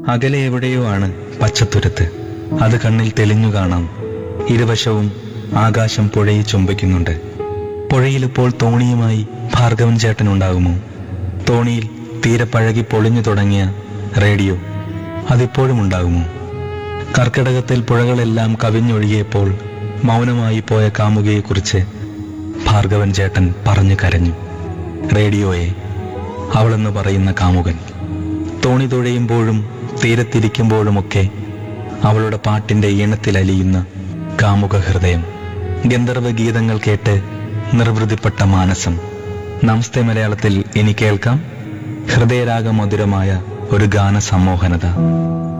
അകലെ എവിടെയോ ആണ് പച്ചത്തുരുത്ത് അത് കണ്ണിൽ തെളിഞ്ഞു കാണാം ഇരുവശവും ആകാശം പുഴയെ ചുംബിക്കുന്നുണ്ട് പുഴയിലിപ്പോൾ തോണിയുമായി ഭാർഗവൻ ചേട്ടൻ ഉണ്ടാകുമോ തോണിയിൽ തീരെ പഴകി പൊളിഞ്ഞു തുടങ്ങിയ റേഡിയോ അതിപ്പോഴും ഉണ്ടാകുമോ കർക്കിടകത്തിൽ പുഴകളെല്ലാം കവിഞ്ഞൊഴുകിയപ്പോൾ മൗനമായി പോയ കാമുകയെക്കുറിച്ച് ഭാർഗവൻ ചേട്ടൻ പറഞ്ഞു കരഞ്ഞു റേഡിയോയെ അവളെന്ന് പറയുന്ന കാമുകൻ തോണി തുഴയുമ്പോഴും തീരത്തിരിക്കുമ്പോഴുമൊക്കെ അവളുടെ പാട്ടിന്റെ ഈണത്തിലലിയുന്ന കാമുക ഹൃദയം ഗന്ധർവ ഗീതങ്ങൾ കേട്ട് നിർവൃതിപ്പെട്ട മാനസം നമസ്തേ മലയാളത്തിൽ ഇനി കേൾക്കാം ഹൃദയരാഗമധുരമായ ഒരു ഗാന സമ്മോഹനത